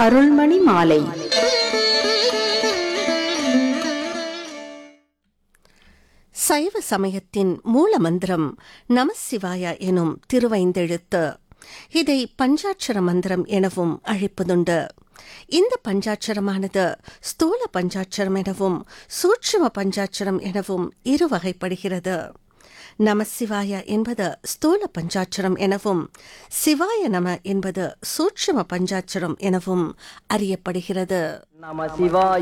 அருள்மணி மாலை சைவ சமயத்தின் மூல மந்திரம் நமசிவாய எனும் திருவைந்தெழுத்து இதை பஞ்சாட்சர மந்திரம் எனவும் அழைப்பதுண்டு இந்த பஞ்சாட்சரமானது ஸ்தூல பஞ்சாட்சரம் எனவும் சூட்சும பஞ்சாட்சரம் எனவும் இரு வகைப்படுகிறது நமசிவாய என்பது ஸ்தூல பஞ்சாட்சரம் எனவும் சிவாய நம என்பது சூட்சும பஞ்சாட்சரம் எனவும் அறியப்படுகிறது நம சிவாய